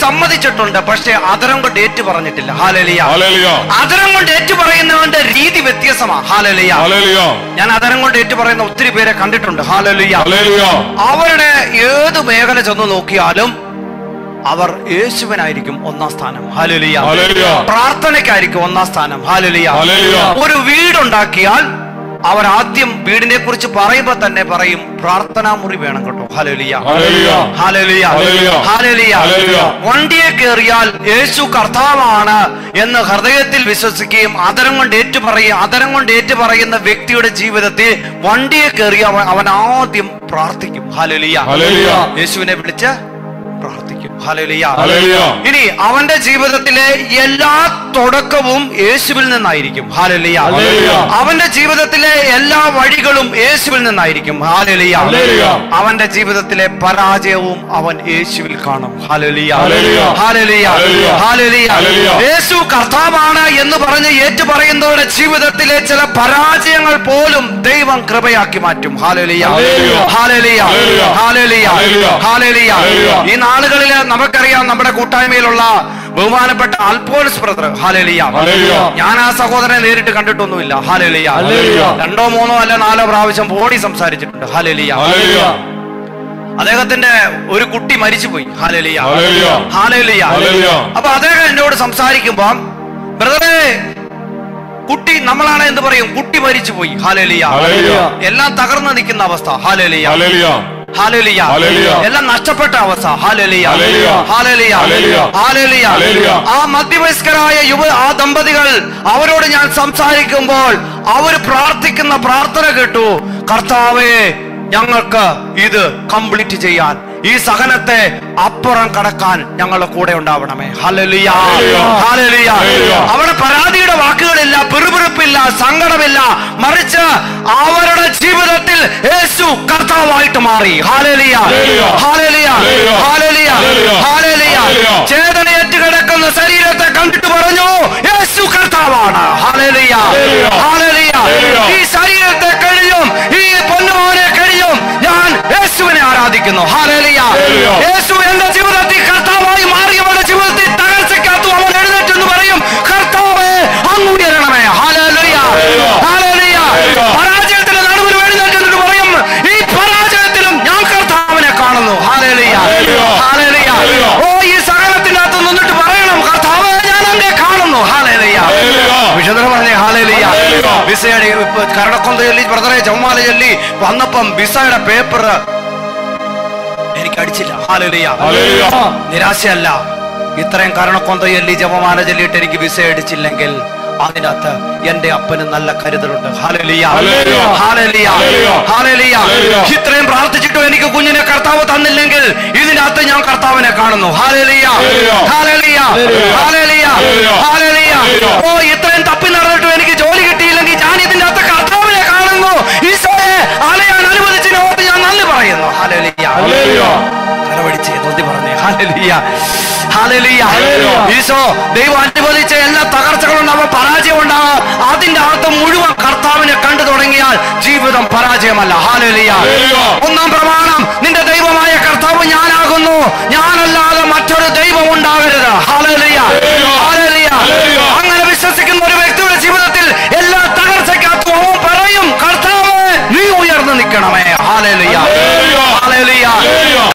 സമ്മതിച്ചിട്ടുണ്ട് പക്ഷെ അതരം കൊണ്ട് ഏറ്റു പറഞ്ഞിട്ടില്ല ഹാലലിയ ഹല്ലേലൂയ അതരം കൊണ്ട് ഏറ്റു പറയുന്നവന്റെ രീതി വ്യത്യസ്തമാ ഹാലലിയ ഹല്ലേലൂയ ഞാൻ അതരം കൊണ്ട് ഏറ്റു പറയുന്ന ഒത്തിരി പേരെ കണ്ടിട്ടുണ്ട് ഹാലലിയ ഹല്ലേലൂയ അവരുടെ ഏത് മേഖല ചെന്ന് നോക്കിയാലും അവർ യേശുവിനായിരിക്കും ഒന്നാം സ്ഥാനം ഹാലലിയ ഹല്ലേലൂയ പ്രാർത്ഥനയ്ക്കായിരിക്കും ഒന്നാം സ്ഥാനം ഹാലലിയ ഹല്ലേലൂയ. ഒരു വീടുണ്ടാക്കിയാൽ അവർ ആദ്യം വീടിനെ കുറിച്ച് പറയുമ്പോ തന്നെ പറയും പ്രാർത്ഥനാ മുറി വേണം കേട്ടോ ഹലലിയ ഹല്ലേലൂയ. ഹാലലിയ ഹല്ലേലൂയ. ഹാലലിയ ഹല്ലേലൂയ. വണ്ടിയെ കയറിയാൽ യേശു കർത്താവാണ് എന്ന് ഹൃദയത്തിൽ വിശ്വസിക്കുകയും അതരം കൊണ്ട് ഏറ്റു പറയും അതരം കൊണ്ട് ഏറ്റു പറയുന്ന വ്യക്തിയുടെ ജീവിതത്തിൽ വണ്ടിയെ കയറി അവൻ അവൻ ആദ്യം പ്രാർത്ഥിക്കും ഹാലലിയ ഹല്ലേലൂയ. യേശുവിനെ വിളിച്ച് പ്രാർത്ഥിക്കും ഹാലലിയ ഹല്ലേലൂയ. ഇനി അവന്റെ ജീവിതത്തിലെ എല്ലാ തുടക്കവും യേശുവിൽ നിന്നായിരിക്കും ഹാലലിയ ഹല്ലേലൂയ. അവന്റെ ജീവിതത്തിലെ എല്ലാ വഴികളും യേശുവിൽ നിന്നായിരിക്കും ഹാലലിയ ഹല്ലേലൂയ. അവന്റെ ജീവിതത്തിലെ പരാജയവും അവൻ യേശുവിൽ കാണും ഹാലലിയ ഹല്ലേലൂയ. ഹാലലിയ ഹല്ലേലൂയ. ഹാലലിയ ഹല്ലേലൂയ. യേശു കർത്താവാണ് എന്ന് പറഞ്ഞ് ഏറ്റുപറയുന്നവരുടെ ജീവിതത്തിലെ ചില പരാജയങ്ങൾ പോലും ദൈവം കൃപയാക്കി മാറ്റും ഹാലലിയ ഹല്ലേലൂയ. ഹാലലിയ ഹല്ലേലൂയ. ഹാലലിയ ഹല്ലേലൂയ. ഹാലലിയ ഹല്ലേലൂയ. ഈ നാളുകളിൽ നമുക്കറിയാം നമ്മുടെ കൂട്ടായ്മയിലുള്ള ബഹുമാനപ്പെട്ട അൽപോൾസ് ബ്രദർ ഹാലലിയ ഹല്ലേലൂയ. ഞാൻ ആ സഹോദരനെ നേരിട്ട് കണ്ടിട്ടൊന്നുമില്ല ഹാലലിയ ഹല്ലേലൂയ. രണ്ടോ മൂന്നോ അല്ല നാലോ പ്രാവശ്യം ബോഡി സംസാരിച്ചിട്ടുണ്ട് ഹാലലിയ ഹല്ലേലൂയ അദ്ദേഹത്തിന്റെ ഒരു കുട്ടി മരിച്ചുപോയി ഹാലലിയ ഹല്ലേലൂയ. ഹാലലിയ ഹല്ലേലൂയ. അപ്പൊ അദ്ദേഹം എന്നോട് സംസാരിക്കുമ്പോ ബ്രദറെ കുട്ടി നമ്മളാണ് എന്ത് പറയും കുട്ടി മരിച്ചുപോയി ഹാലലിയ ഹല്ലേലൂയ. എല്ലാം തകർന്നു നിൽക്കുന്ന അവസ്ഥ ഹാലലിയ ഹല്ലേലൂയ ഹാലലിയ ഹല്ലേലൂയ. എല്ലാം നഷ്ടപ്പെട്ട അവസ്ഥ ഹാലലിയ ഹല്ലേലൂയ. ഹാലലിയ ഹല്ലേലൂയ. ഹാലലിയ ഹല്ലേലൂയ. ആ മധ്യവയസ്കരായ യുവ ആ ദമ്പതികൾ അവരോട് ഞാൻ സംസാരിക്കുമ്പോൾ അവർ പ്രാർത്ഥിക്കുന്ന പ്രാർത്ഥന കേട്ടു കർത്താവേ ഞങ്ങൾക്ക് ഇത് കംപ്ലീറ്റ് ചെയ്യാൻ ഈ സഹനത്തെ അപ്പുറം കടക്കാൻ ഞങ്ങളുടെ കൂടെ ഉണ്ടാവണമേ ഹല്ലേലൂയ ഹല്ലേലൂയ. Hallelujah hallelujah. അവിടെ പരാതിയുടെ വാക്കുകളില്ല പിറുപിറുപ്പില്ല സങ്കടമില്ല മറിച്ച് അവരുടെ ജീവിതത്തിൽ യേശു കർത്താവായിട്ട് മാറി ഹാലലിയ ഹല്ലേലൂയ. ഹാലലിയ ഹല്ലേലൂയ. ഹാലലിയ ഹല്ലേലൂയ. ഹാലലിയ ഹല്ലേലൂയ. ചേതനയേറ്റ് കിടക്കുന്ന ശരീരത്തെ കണ്ടിട്ട് പറഞ്ഞു യേശു കർത്താവാണ് ഹാലലിയ ഹല്ലേലൂയ. ഹാലലിയ ഹല്ലേലൂയ. ഈ ശരീരത്തെ കഴിയും ഈ പൊന്നുമോനെ കഴിയും ഞാൻ യേശുവിനെ ആരാധിക്കുന്നു ഹാലലിയ ഹല്ലേലൂയ. യേശു എന്റെ ജീവിതത്തിൽ കർത്താവായി മാറിയവരുടെ ജീവിതത്തിൽ തകർച്ചയ്ക്കകത്തു അവൻ എഴുന്നേറ്റെന്ന് പറയും കർത്താവേ അങ്ങ് ഉയരണമേ ഹാലലിയ ഹല്ലേലൂയ. ഹാലലിയ ഹല്ലേലൂയ. പരാജയത്തിന്റെ നടുവിൽ എഴുന്നേറ്റെന്ന് പറയും ഈ പരാജയത്തിലും ഞാൻ കർത്താവിനെ കാണുന്നു ഹാലലിയ ഹല്ലേലൂയ. ഹാലലിയ ഹല്ലേലൂയ. ഓ ഈ സകലത്തിന്റെ അകത്ത് നിന്നിട്ട് പറയണം കർത്താവേ ഞാൻ അവനെ കാണുന്നു ഹാലലിയ ഹല്ലേലൂയ. വിശുദ്ധ പറഞ്ഞേ ഹാലലിയ ഹല്ലേലൂയ. വിസയുടെ ഇപ്പൊ കരണക്കൊന്ത ചൊല്ലി ബ്രദറെ ചുമ്മാല ചൊല്ലി വന്നപ്പം വിസയുടെ പേപ്പർ എനിക്ക് അടിച്ചില്ല ഹാലലിയ ഹല്ലേലൂയ. നിരാശയല്ല ഇത്രയും കരണക്കൊന്ത ചൊല്ലി ജപമാല ചൊല്ലിയിട്ട് എനിക്ക് വിസ അടിച്ചില്ലെങ്കിൽ അതിനകത്ത് എന്റെ അപ്പന് നല്ല കരുതലുണ്ട് ഹാലലിയ ഹല്ലേലൂയ. ഹാലലിയ ഹല്ലേലൂയ. ഹാലലിയ ഹല്ലേലൂയ. ഇത്രയും പ്രാർത്ഥിച്ചിട്ടും എനിക്ക് കുഞ്ഞിനെ കർത്താവ് തന്നില്ലെങ്കിൽ ഇതിനകത്ത് ഞാൻ കർത്താവിനെ കാണുന്നു ഹാലലിയ ഹല്ലേലൂയ. ഹാലലിയ ഹാലലിയ ഹല്ലേലൂയ. ഹാലലിയ ഹല്ലേലൂയ. ഓ ഇത്രയും തപ്പി നടന്നിട്ടും എനിക്ക് ജോലി കിട്ടിയില്ലെങ്കിൽ ഞാൻ ഇതിന്റെ അകത്ത് കർത്താവിനെ കാണുന്നു ഈശോയെ അലയാൻ അനുവദിച്ചതിനെ ഓർത്ത് ഞാൻ നന്ദി പറയുന്നു ഹാലലിയ ഹല്ലേലൂയ. കരവടിച്ച് നന്ദി പറഞ്ഞേ ഹാലലിയ ഹാലലിയ ഹല്ലേലൂയ. ഈശോ ദൈവം അനുവദിച്ച എല്ലാ തകർച്ചകളുണ്ടാവും പരാജയം ഉണ്ടാവും അതിന്റെ അകത്ത് മുഴുവൻ കർത്താവിനെ കണ്ടു തുടങ്ങിയാൽ ജീവിതം പരാജയമല്ല ഹാലലിയ ഹല്ലേലൂയ. ഒന്നാം പ്രമാണം നിന്റെ ദൈവമായ കർത്താവ്